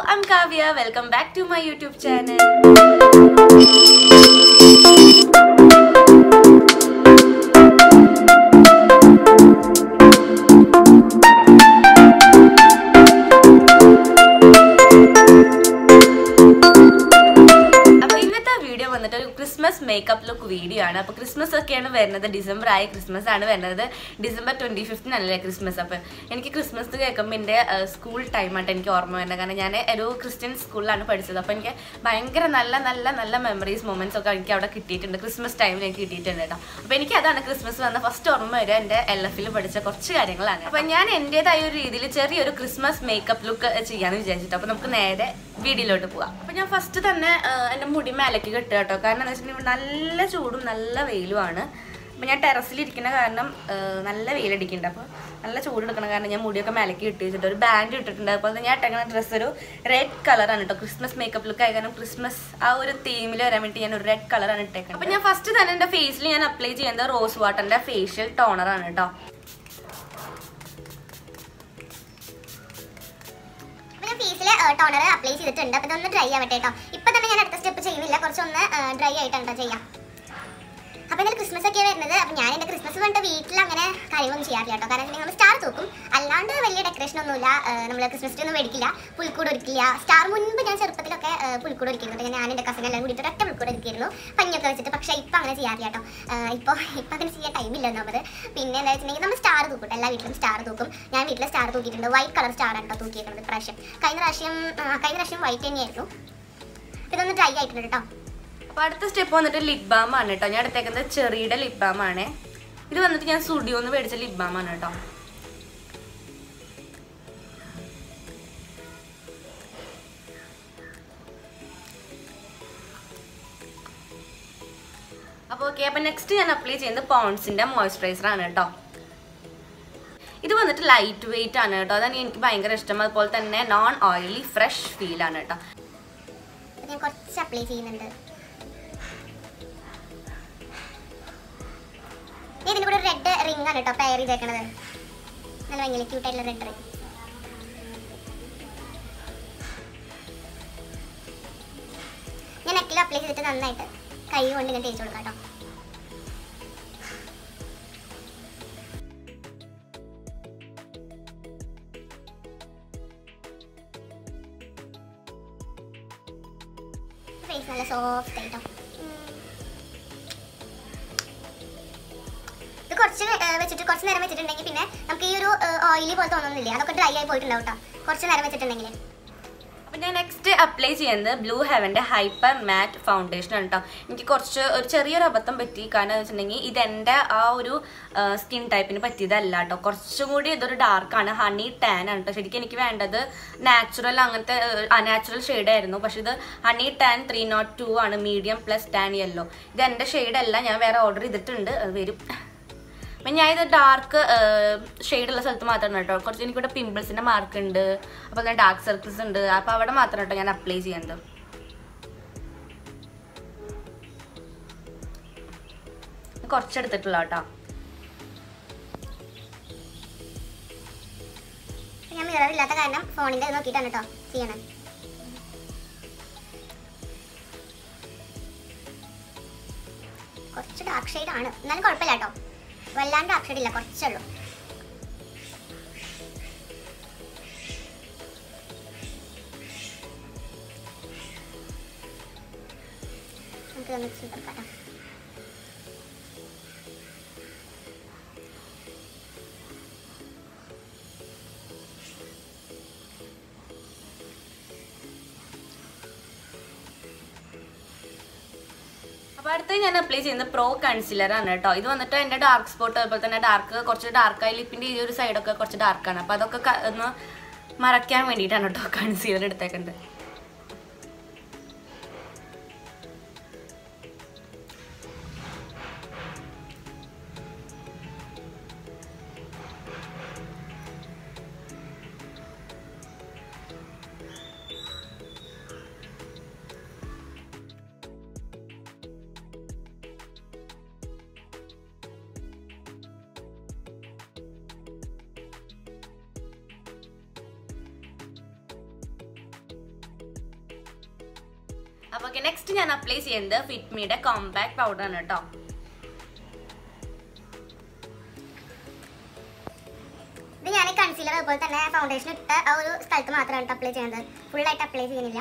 I'm Kavya. Welcome back to my YouTube channel. അപ്പൊ ഇന്നത്തെ video വന്നിട്ട് ഒരു ക്രിസ്മസ് മേക്കപ്പ് ലുക്ക് വീഡിയോ ആണ് അപ്പൊ ക്രിസ്മസ് ഒക്കെയാണ് വരുന്നത് ഡിസംബർ ആയി ക്രിസ്മസ് ആണ് വരുന്നത് ഡിസംബർ ട്വന്റി ഫിഫ്റ്റിനല്ലേ ക്രിസ്മസ് അപ്പൊ എനിക്ക് ക്രിസ്മസ് കേൾക്കുമ്പോൾ എൻ്റെ സ്കൂൾ ടൈമായിട്ട് എനിക്ക് ഓർമ്മ വരുന്നത് കാരണം ഞാൻ ഒരു ക്രിസ്ത്യൻ സ്കൂളിലാണ് പഠിച്ചത് അപ്പൊ എനിക്ക് ഭയങ്കര നല്ല നല്ല നല്ല മെമ്മറീസ് മൊമെന്റ്സ് ഒക്കെ എനിക്ക് അവിടെ കിട്ടിയിട്ടുണ്ട് ക്രിസ്മസ് ടൈമിൽ എനിക്ക് കിട്ടിയിട്ടുണ്ട് കേട്ടോ അപ്പൊ എനിക്ക് അതാണ് ക്രിസ്മസ് വന്ന ഫസ്റ്റ് ഓർമ്മ വരിക എൻ്റെ എൽ എഫിൽ പഠിച്ച കുറച്ച് കാര്യങ്ങളാണ് അപ്പൊ ഞാൻ എൻ്റെതായ ഒരു രീതിയിൽ ചെറിയൊരു ക്രിസ്മസ് മേക്കപ്പ് ലുക്ക് ചെയ്യാന്ന് വിചാരിച്ചിട്ട് അപ്പൊ നമുക്ക് നേരെ വീഡിയോയിലോട്ട് പോവാം അപ്പൊ ഞാൻ ഫസ്റ്റ് തന്നെ ആ, എൻ്റെ മുടി മേലേക്ക് കെട്ടുക കേട്ടോ കാരണം എന്താ വെച്ചിട്ടുണ്ടെങ്കിൽ നല്ല ചൂടും നല്ല വെയിലുമാണ് അപ്പൊ ഞാൻ ടെറസിലിരിക്കുന്ന കാരണം ആ, നല്ല വെയിലടിക്കുന്നുണ്ട് അപ്പോൾ നല്ല ചൂട് എടുക്കണ കാരണം ഞാൻ മുടിയൊക്കെ മേലേക്ക് ഇട്ട് വെച്ചിട്ട് ഒരു ബാൻഡ് ഇട്ടിട്ടുണ്ട് അപ്പോൾ ഞാൻ ഇട്ടേക്കുന്ന ഡ്രസ്സ് ഒരു റെഡ് കളറാണ് കേട്ടോ ക്രിസ്മസ് മേക്കപ്പ് ലുക്ക് ആയ കാരണം ക്രിസ്മസ് ആ ഒരു തീമിൽ വരാൻ വേണ്ടി ഞാൻ ഒരു റെഡ് കളറാണ് ഇട്ടേക്കുന്നത് അപ്പോൾ ഞാൻ ഫസ്റ്റ് തന്നെ എൻ്റെ ഫേസിൽ ഞാൻ അപ്ലൈ ചെയ്യുന്നത് റോസ് വാട്ടറിൻ്റെ ഫേഷ്യൽ ടോണറാണ് കേട്ടോ അപ്പൊ ഞാൻ ഫേസിൽ ടോണർ അപ്ലൈ ചെയ്തിട്ടുണ്ട് അപ്പൊ ഇതൊന്ന് ഡ്രൈ ആവട്ടെ കേട്ടോ ഇപ്പൊ തന്നെ ഞാൻ അടുത്ത സ്റ്റെപ്പ് ചെയ്യുന്നില്ല കുറച്ചൊന്ന് ഡ്രൈ ആയിട്ടാണ് കേട്ടോ ചെയ്യാം അപ്പൊ ഇന്നലെ ക്രിസ്മസ് ഒക്കെ വരുന്നത് അപ്പൊ ഞാൻ എന്റെ ക്രിസ്മസ് കണ്ട് വീട്ടിൽ അങ്ങനെ കാര്യമൊന്നും ചെയ്യാറില്ല കേട്ടോ കാരണം നമ്മൾ സ്റ്റാർ തൂക്കും അല്ലാണ്ട് വലിയ ഡെക്കറേഷൻ ഒന്നുമില്ല നമ്മൾ ക്രിസ്മസ് ട്രീ ഒന്നും മേടിക്കില്ല പുൽക്കൂട് ഒരുക്കില്ല സ്റ്റാർ മുൻപ് ഞാൻ ചെറുപ്പത്തിലൊക്കെ ആ, പുൽക്കൂട് ഒരുക്കിയിരുന്നു ഞാൻ എന്റെ കസിൻ എല്ലാം കൂടിയിട്ട് ഒറ്റ പുൽക്കൂട് ഒരുക്കിയിരുന്നു പഞ്ഞൊക്കെ വെച്ചിട്ട് പക്ഷേ ഇപ്പൊ അങ്ങനെ ചെയ്യാറില്ല കേട്ടോ ഇപ്പോൾ ഇപ്പൊ അങ്ങനെ ചെയ്യാൻ ടൈമില്ല ഒന്നാമത് പിന്നെ എന്താ വെച്ചിട്ടുണ്ടെങ്കിൽ നമ്മൾ സ്റ്റാർ തൂക്കും എല്ലാ വീട്ടിലും സ്റ്റാർ തൂക്കും ഞാൻ വീട്ടിൽ സ്റ്റാർ തൂക്കിയിട്ടുണ്ട് വൈറ്റ് കളർ സ്റ്റാർ ആണ് കേട്ടോ തൂക്കിയിരിക്കുന്നത് പ്രാവശ്യം കഴിഞ്ഞ പ്രാവശ്യം ആ, കഴിഞ്ഞ പ്രാവശ്യം വൈറ്റ് തന്നെയായിരുന്നു അപ്പൊ ഇതൊന്ന് ഡ്രൈ ആയിട്ടുണ്ട് കേട്ടോ അപ്പൊ അടുത്ത സ്റ്റെപ്പ് വന്നിട്ട് ലിപ് ബാം ആണ് കേട്ടോ ഞാൻ എടുത്തേക്കുന്നത് ചെറിയുടെ ലിപ് ബാം ആണ് ഇത് വന്നിട്ട് ഞാൻ സ്റ്റുഡിയോന്ന് മേടിച്ച ലിപ് ബാം ആണ് കേട്ടോ അപ്പോൾ ഓക്കെ അപ്പൊ നെക്സ്റ്റ് ഞാൻ അപ്ലൈ ചെയ്യുന്നത് പോൺസിന്റെ മോയ്സ്ചറൈസർ ആണ് കേട്ടോ ഇത് വന്നിട്ട് ലൈറ്റ് വെയിറ്റ് ആണ് കേട്ടോ അതാണ് എനിക്ക് ഭയങ്കര ഇഷ്ടം അതുപോലെ തന്നെ നോൺ ഓയിലി ഫ്രഷ് ഫീൽ ആണ് കേട്ടോ അപ്പൊ ഞാൻ കുറച്ച് അപ്ലൈ ചെയ്യുന്നുണ്ട് ഞാൻ ഇതിന്റെ കൂടെ റെഡ് റിംഗ് ആണ് കേട്ടോ പെയർ ചെയ്തേക്കണത് നല്ല ഭയങ്കര ക്യൂട്ട് ആയിട്ടുള്ള റെഡ് റിംഗ് ഞാൻ നെക്കിൽ അപ്ലൈ ചെയ്തിട്ട് നന്നായിട്ട് കൈ കൊണ്ട് ഞാൻ തേച്ച് കൊടുക്കാം കേട്ടോ ഫേസ് നല്ല സോഫ്റ്റ് ആയിട്ടോ ഇത് കുറച്ച് ഏർ, വെച്ചിട്ട് കുറച്ച് നേരം വെച്ചിട്ടുണ്ടെങ്കിൽ പിന്നെ നമുക്ക് ഈ ഒരു ഓയിലി പോലെ തോന്നുന്നില്ലേ അതൊക്കെ ഡ്രൈ ആയി പോയിട്ടുണ്ടാവും കേട്ടോ കുറച്ച് നേരം വെച്ചിട്ടുണ്ടെങ്കിൽ അപ്പൊ ഞാൻ നെക്സ്റ്റ് അപ്ലൈ ചെയ്യുന്നത് ബ്ലൂ ഹെവന്റെ ഹൈപ്പർ മാറ്റ് ഫൗണ്ടേഷൻ ആണ് കേട്ടോ എനിക്ക് കുറച്ച് ഒരു ചെറിയൊരു അബദ്ധം പറ്റി കാരണം എന്ന് വെച്ചിട്ടുണ്ടെങ്കിൽ ഇതെന്റെ ആ ഒരു സ്കിൻ ടൈപ്പിന് പറ്റിയതല്ല കേട്ടോ കുറച്ചും കൂടി ഇതൊരു ഡാർക്കാണ് ഹണി ടാൻ ആണ് കേട്ടോ ശരിക്കും എനിക്ക് വേണ്ടത് നാച്ചുറൽ അങ്ങനത്തെ അനാച്ചുറൽ ഷെയ്ഡ് ആയിരുന്നു പക്ഷെ ഇത് honey tan three nought two ആണ് മീഡിയം പ്ലസ് ടാൻ യെല്ലോ ഇത് എന്റെ ഷെയ്ഡ് അല്ല ഞാൻ വേറെ ഓർഡർ ചെയ്തിട്ടുണ്ട് അത് വരും അപ്പം ഞാൻ ഇത് ഡാർക്ക് ഷെയ്ഡുള്ള സ്ഥലത്ത് മാത്രമാണ് കേട്ടോ കുറച്ച് എനിക്കിവിടെ പിമ്പിൾസിന്റെ മാർക്ക് ഉണ്ട് അപ്പോൾ തന്നെ ഡാർക്ക് സർക്കിൾസ് ഉണ്ട് അപ്പോൾ അവിടെ മാത്രം കേട്ടോ ഞാൻ അപ്ലൈ ചെയ്യുന്നത് കുറച്ചെടുത്തിട്ടുള്ള കേട്ടോ ഞാൻ മിറർ ഇല്ലാത്ത കാരണം ഫോണിന്റെ നോക്കിയിട്ടാണ് കേട്ടോ ചെയ്യണത് കുറച്ച് ഡാർക്ക് ഷെയ്ഡ് ആണ് എന്നാലും കുഴപ്പമില്ല കേട്ടോ വല്ലാണ്ട് ഡാർക്ക് ഷെയ്ഡ് ഇല്ല കുറച്ചുള്ളൂ നമുക്ക് മിക്സ് ചെയ്തെടുക്കാം കേട്ടോ അപ്പോൾ അടുത്ത് ഞാൻ അപ്ലൈ ചെയ്യുന്നത് പ്രോ കൺസീലർ ആണ് കേട്ടോ ഇത് വന്നിട്ട് എൻ്റെ ഡാർക്ക് സ്പോട്ട് അതുപോലെ തന്നെ ഡാർക്ക് കുറച്ച് ഡാർക്കായി ലിപ്പിൻ്റെ ഈ ഒരു സൈഡൊക്കെ കുറച്ച് ഡാർക്കാണ് അപ്പോൾ അതൊക്കെ ക- ഒന്ന് മറയ്ക്കാൻ വേണ്ടിയിട്ടാണ് കേട്ടോ കൺസീലർ എടുത്തേക്കുന്നത് അപ്പൊ ഓക്കെ നെക്സ്റ്റ് ഞാൻ അപ്ലൈ ചെയ്യുന്നത് ഫിറ്റ്മിയുടെ കോമ്പാക്ട് പൗഡർ ആണ് കേട്ടോ ഇത് ഞാൻ കൺസീലർ അതുപോലെ തന്നെ ഫൗണ്ടേഷൻ ഇട്ട ആ ഒരു സ്ഥലത്ത് മാത്രമാണ് അപ്ലൈ ചെയ്യുന്നത് ഫുള്ളായിട്ട് അപ്ലൈ ചെയ്യുന്നില്ല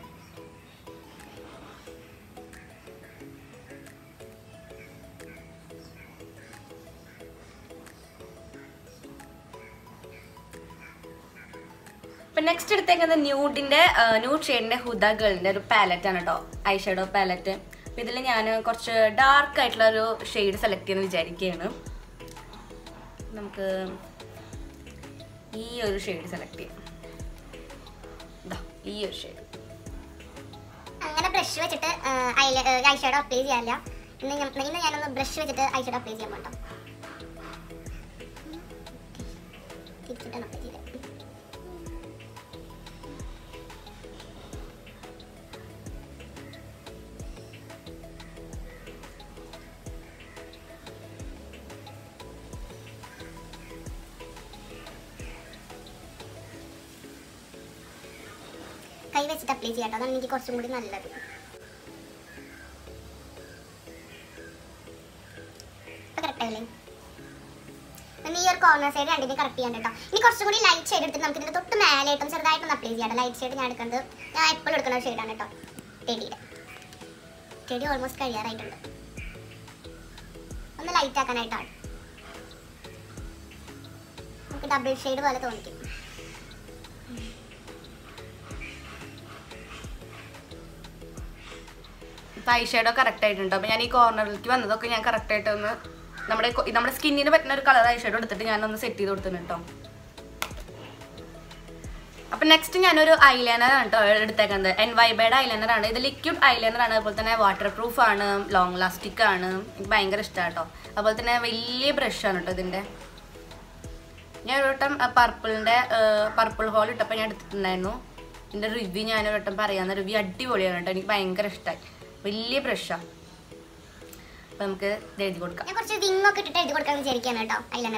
ഇപ്പൊ നെക്സ്റ്റ് എടുത്തേക്കുന്നത് ന്യൂഡിന്റെ ന്യൂഡ് ഷെയ്ഡിന്റെ ഹുദ ഗേളിന്റെ ഒരു പാലറ്റ് ആണ് കേട്ടോ ഐ ഷെയ്ഡോ പാലറ്റ് അപ്പൊ ഇതിൽ ഞാൻ കുറച്ച് ഡാർക്ക് ആയിട്ടുള്ള ഒരു ഷെയ്ഡ് സെലക്ട് ചെയ്യുന്ന വിചാരിക്കുകയാണ് നമുക്ക് ഈ ഒരു ഷെയ്ഡ് സെലക്ട് ചെയ്യാം ദാ, ഈ ഒരു ഷെയ്ഡ് അങ്ങനെ ബ്രഷ് വെച്ചിട്ട് ഐ ഷാഡോ അപ്ലൈ ചെയ്യാറില്ല ഇന്ന് ഞാൻ- ഇന്ന് ഞാനൊന്ന് ബ്രഷ് വെച്ചിട്ട് ഐ ഷാഡോ അപ്ലൈ ചെയ്യാൻ പോട്ടോ തിരിച്ചിട്ടാണ് അപ്ലൈ ചെയ്തത് കൈ വെച്ചിട്ട് അപ്ലൈ ചെയ്യാം കേട്ടോ അതാണ് എനിക്ക് കുറച്ചും കൂടി നല്ലത് ഇപ്പൊ correct ആയില്ലേ ഇനി ഈ ഒരു കോർണർ സൈഡ് രണ്ടിനെ കറക്റ്റ് ചെയ്യാൻ കേട്ടോ ഇനി കുറച്ചും കൂടി ലൈറ്റ് ഷെയ്ഡ് എടുത്ത് നമുക്ക് ഇതിന്റെ തൊട്ട് മേലായിട്ടും ചെറുതായിട്ടൊന്ന് അപ്ലൈ ചെയ്യാം ലൈറ്റ് ഷെയ്ഡ് ഞാൻ എടുക്കുന്നത് ഞാൻ എപ്പോഴും എടുക്കുന്ന ഒരു ഷെയ്ഡാണ് കേട്ടോ ടെഡിയുടെ ടെഡി ഓൾമോസ്റ്റ് കഴിയാറായിട്ടുണ്ട് ഒന്ന് ലൈറ്റ് ആക്കാനായിട്ടാണ് നമുക്ക് ഡബിൾ ഷെയ്ഡ് പോലെ തോന്നിക്കും ഇപ്പൊ ഐ ഷെയ്ഡോ കറക്റ്റ് ആയിട്ടുണ്ട് അപ്പൊ ഞാൻ ഈ കോർണറിലേക്ക് വന്നതൊക്കെ ഞാൻ കറക്റ്റ് ആയിട്ട് ഒന്ന് നമ്മുടെ കൊ- നമ്മുടെ സ്കിന്നിന് പറ്റുന്ന ഒരു കളർ ഐ ഷെയ്ഡോ എടുത്തിട്ട് ഞാൻ ഒന്ന് സെറ്റ് ചെയ്ത് കൊടുത്തിട്ടുണ്ട് കേട്ടോ അപ്പൊ നെക്സ്റ്റ് ഞാനൊരു ഐലൈനർ ആണ് കേട്ടോ എടുത്തേക്കുന്നത് എൻ വൈബയുടെ ഐലൈനർ ആണ് ഇത് ലിക്വിഡ് ഐലൈനർ ആണ് അതുപോലെ തന്നെ വാട്ടർ പ്രൂഫ് ആണ് ലോങ് ലാസ്റ്റിക് ആണ് എനിക്ക് ഭയങ്കര ഇഷ്ടമാണ് കേട്ടോ അതുപോലെ തന്നെ വലിയ ബ്രഷ് ആണ് കേട്ടോ ഇതിന്റെ ഞാൻ ഒരു വട്ടം പർപ്പിളിന്റെ പർപ്പിൾ ഹോൾ ഇട്ടപ്പോൾ ഞാൻ എടുത്തിട്ടുണ്ടായിരുന്നു ഇതിന്റെ റിവ്യൂ ഞാൻ ഒരു വട്ടം പറയാന്ന് റിവ്യൂ അടിപൊളിയാണ് കേട്ടോ എനിക്ക് ഭയങ്കര ഇഷ്ടമായി വലിയ ബ്രഷാണ് അപ്പൊ നമുക്ക് ഇത് എഴുതി കൊടുക്കാം ഞാൻ കുറച്ച് വിങ് ഒക്കെ ഇട്ടിട്ട് എഴുതി കൊടുക്കാൻ വിചാരിക്കുകയാണ് കേട്ടോ ഐലൈനർ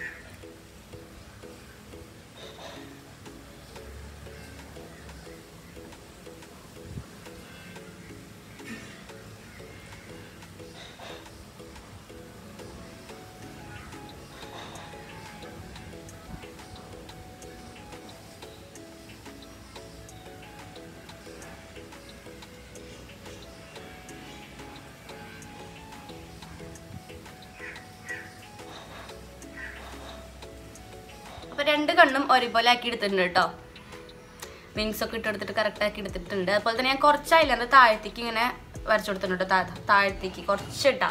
അപ്പൊ രണ്ട് കണ്ണും ഒരുപോലെ ആക്കി എടുത്തിട്ടുണ്ട് കേട്ടോ വിങ്സ് ഒക്കെ ഇട്ടെടുത്തിട്ട് കറക്റ്റ് ആക്കി എടുത്തിട്ടുണ്ട് അതുപോലെ തന്നെ ഞാൻ കുറച്ച് ഐലൈനർ താഴത്തേക്ക് ഇങ്ങനെ വരച്ചു കൊടുത്തിട്ടുണ്ട് താ- താഴത്തേക്ക് കുറച്ചിട്ടാ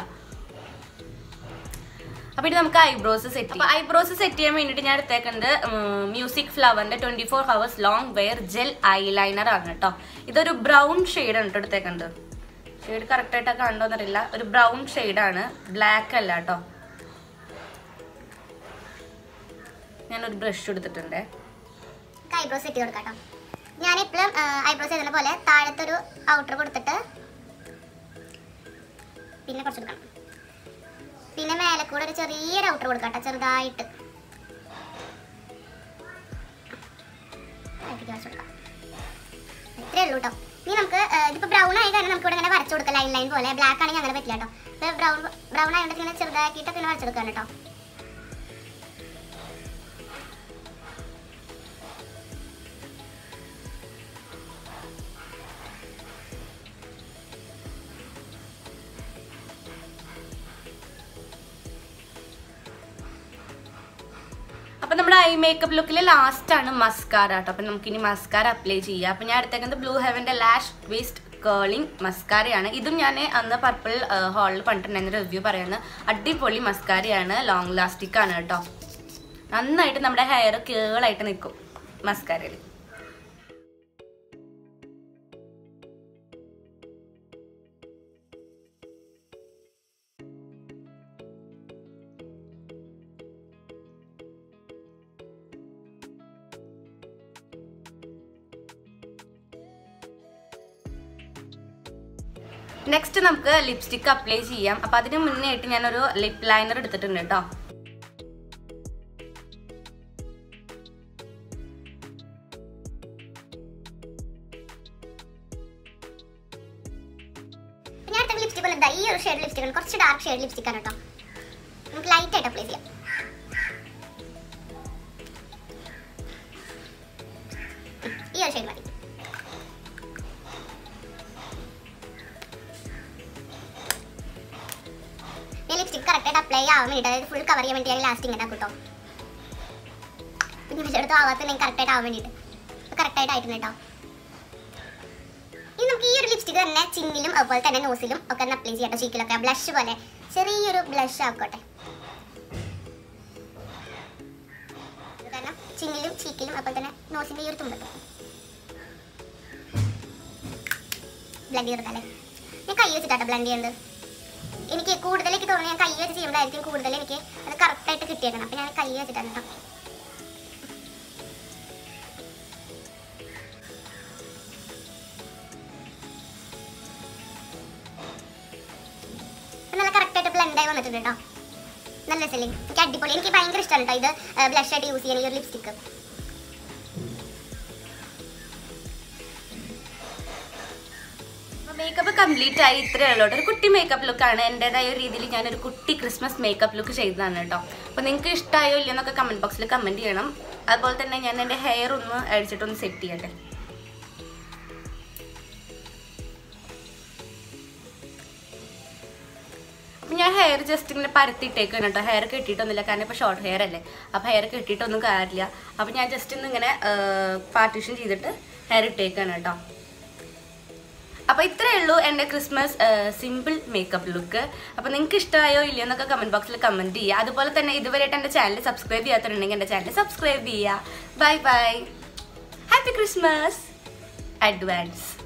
അപ്പൊ ഇനി നമുക്ക് ഐബ്രോസ് സെറ്റ് ചെയ്യാം ഐബ്രോസ് സെറ്റ് ചെയ്യാൻ വേണ്ടിയിട്ട് ഞാൻ എടുത്തേക്കുന്നത് മ്യൂസിക് ഫ്ലവറിന്റെ twenty four hours long wear gel eyeliner ആണ് കേട്ടോ ഇതൊരു ബ്രൗൺ ഷെയ്ഡ് ആണ് കേട്ടോ എടുത്തേക്കുന്നത് ഷെയ്ഡ് കറക്റ്റ് ആയിട്ട് കണ്ടോന്നറിയില്ല ഒരു ബ്രൗൺ ആണ് ബ്ലാക്ക് അല്ല കേട്ടോ ഞാനൊരു ബ്രഷ് എടുത്തിട്ടുണ്ട് ഐബ്രോസ് സെറ്റ് കൊടുക്കാം കേട്ടോ ഞാൻ എപ്പോഴും ഐബ്രോസ് ചെയ്തത് പോലെ താഴത്തൊരു ഔട്ടർ കൊടുത്തിട്ട് പിന്നെ കുറച്ച് കൊടുക്കണം പിന്നെ മേലെ കൂടെ ഒരു ചെറിയൊരു ഔട്ടർ കൊടുക്കാം കേട്ടോ ചെറുതായിട്ട് അതിലേക്ക് വരച്ച് കൊടുക്കാം ഇത്രേ ഉള്ളൂ കേട്ടോ ഇനി നമുക്ക് ആ, ഇതിപ്പോ ബ്രൗൺ ആയ കാരണം നമുക്ക് ഇവിടെ ഇങ്ങനെ വരച്ചു കൊടുക്കാം ലൈൻ ലൈൻ പോലെ ബ്ലാക്ക് ആണെങ്കിൽ അങ്ങനെ പറ്റില്ല കേട്ടോ ഇപ്പൊ ബ്രൗൺ ബ്രൗൺ ആയതുകൊണ്ട് ഇങ്ങനെ ചെറുതാക്കിയിട്ടൊക്കെ ഇങ്ങനെ വരച്ചെടുക്കാൻ കേട്ടോ അപ്പൊ നമ്മുടെ ഐ മേക്കപ്പ് ലുക്കിൽ ലാസ്റ്റ് ആണ് മസ്കാര കേട്ടോ അപ്പൊ നമുക്ക് ഇനി മസ്കാര അപ്ലൈ ചെയ്യാം അപ്പൊ ഞാൻ എടുത്തേക്കുന്നത് ബ്ലൂ ഹെവന്റെ ലാഷ് ട്വിസ്റ്റ് കേളിംഗ് മസ്കാരയാണ് ഇതും ഞാൻ അന്ന് പർപ്പിൾ ഹാളിൽ പണ്ടിട്ടുണ്ടായിരുന്ന റിവ്യൂ പറയുന്ന അടിപൊളി മസ്കാരയാണ് ലോങ് ലാസ്റ്റിക് ആണ് കേട്ടോ നന്നായിട്ട് നമ്മുടെ ഹെയർ കേളായിട്ട് നിൽക്കും മസ്കാരയിൽ നെക്സ്റ്റ് നമുക്ക് ലിപ്സ്റ്റിക് അപ്ലൈ ചെയ്യാം അപ്പൊ അതിന് മുന്നേ ആയിട്ട് ഞാനൊരു ലിപ് ലൈനർ എടുത്തിട്ടുണ്ട് കേട്ടോ ലിപ്സ്റ്റിക് ഒന്ന് ഇതാ ഈ ഒരു ഷെയ്ഡ് ലിപ്സ്റ്റിക് ആണ് കുറച്ച് ഡാർക്ക് ഷെയ്ഡ് ലിപ്സ്റ്റിക് ആണ് കേട്ടോ നമുക്ക് ലൈറ്റ് ആയിട്ട് അപ്ലൈ ചെയ്യാം ഈ ഒരു ഷെയ്ഡ് മതി ഞാൻ ലിപ്സ്റ്റിക് കറക്റ്റായിട്ട് അപ്ലൈ ആവാൻ വേണ്ടിയിട്ട് അതായത് ഫുൾ കവർ ചെയ്യാൻ വേണ്ടി ഞാൻ ലാസ്റ്റ് ഇങ്ങനെ കൂട്ടോ പിന്നെ വിളിച്ചെടുത്ത് ആവാത്ത കറക്റ്റായിട്ട് ആവാൻ വേണ്ടിയിട്ട് കറക്റ്റായിട്ട് ആയിട്ടുണ്ട് കേട്ടോ ഇനി നമുക്ക് ഈ ഒരു ലിപ്സ്റ്റിക് തന്നെ ചിന്നിലും അതുപോലെ തന്നെ നോസിലും ഒക്കെ ഒന്ന് അപ്ലൈ ചെയ്യാം ചീക്കിലൊക്കെ ബ്ലഷ് പോലെ ചെറിയൊരു ബ്ലഷ് ആക്കോട്ടെ കാരണം ചിന്നിലും ചീക്കിലും അതുപോലെ തന്നെ നോസിന്റെ ഈ ഒരു തുമ്പത്തും ബ്ലഡ് ചെയ്തെടുക്കാം ഞാൻ കൈ വെച്ചിട്ടാട്ടോ ബ്ലഡ് ചെയ്യുന്നത് എനിക്ക് കൂടുതൽ എനിക്ക് തോന്നുന്നു ഞാൻ കൈ വെച്ച് ചെയ്യുമ്പോഴായിരിക്കും കൂടുതൽ എനിക്ക് അത് കറക്റ്റായിട്ട് കിട്ടിയേക്കണം അപ്പം ഞാൻ കൈ വെച്ചിട്ടാണ് കേട്ടോ ഇപ്പൊ നല്ല കറക്റ്റായിട്ട് ബ്ലെൻഡ് ആയി വന്നിട്ടുണ്ട് കേട്ടോ നല്ല രസമല്ലേ എനിക്ക് അടിപൊളി എനിക്ക് ഭയങ്കര ഇഷ്ടമാണ് കേട്ടോ ഇത് ബ്ലഷ് ആയിട്ട് യൂസ് ചെയ്യാൻ ഈ ഒരു ലിപ്സ്റ്റിക്ക് മേക്കപ്പ് കംപ്ലീറ്റ് ആയി ഇത്രയേ ഉള്ളൂ കേട്ടോ. ഒരു കുട്ടി മേക്കപ്പ് ലുക്കാണ് എൻ്റെതായ ഒരു രീതിയിൽ ഞാനൊരു കുട്ടി ക്രിസ്മസ് മേക്കപ്പ് ലുക്ക് ചെയ്തതാണ് കേട്ടോ അപ്പോൾ നിങ്ങൾക്ക് ഇഷ്ടമായോ ഇല്ലെന്നൊക്കെ കമൻറ്റ് ബോക്സിൽ കമൻറ്റ് ചെയ്യണം അതുപോലെ തന്നെ ഞാൻ എൻ്റെ ഹെയർ ഒന്ന് അടിച്ചിട്ടൊന്ന് സെറ്റ് ചെയ്യട്ടെ അപ്പം ഞാൻ ഹെയർ ജസ്റ്റ് ഇങ്ങനെ പരത്തിയിട്ടേക്കാണ് കേട്ടോ ഹെയർ കെട്ടിയിട്ടൊന്നുമില്ല കാരണം ഇപ്പോൾ ഷോർട്ട് ഹെയർ അല്ലേ അപ്പോൾ ഹെയർ കെട്ടിയിട്ടൊന്നും കാര്യമില്ല അപ്പം ഞാൻ ജസ്റ്റ് ഇന്ന് ഇങ്ങനെ പാർട്ടീഷൻ ചെയ്തിട്ട് ഹെയർ ഇട്ടേക്കാണ് കേട്ടോ അപ്പോൾ ഇത്രയേ ഉള്ളൂ എൻ്റെ ക്രിസ്മസ് സിമ്പിൾ മേക്കപ്പ് ലുക്ക് അപ്പോൾ നിങ്ങൾക്ക് ഇഷ്ടമായോ ഇല്ലയോ എന്നൊക്കെ കമൻറ്റ് ബോക്സിൽ കമൻറ്റ് ചെയ്യുക അതുപോലെ തന്നെ ഇതുവരെയായിട്ട് എൻ്റെ ചാനൽ സബ്സ്ക്രൈബ് ചെയ്യാത്തുണ്ടെങ്കിൽ എൻ്റെ ചാനൽ സബ്സ്ക്രൈബ് ചെയ്യുക bye bye happy Christmas advance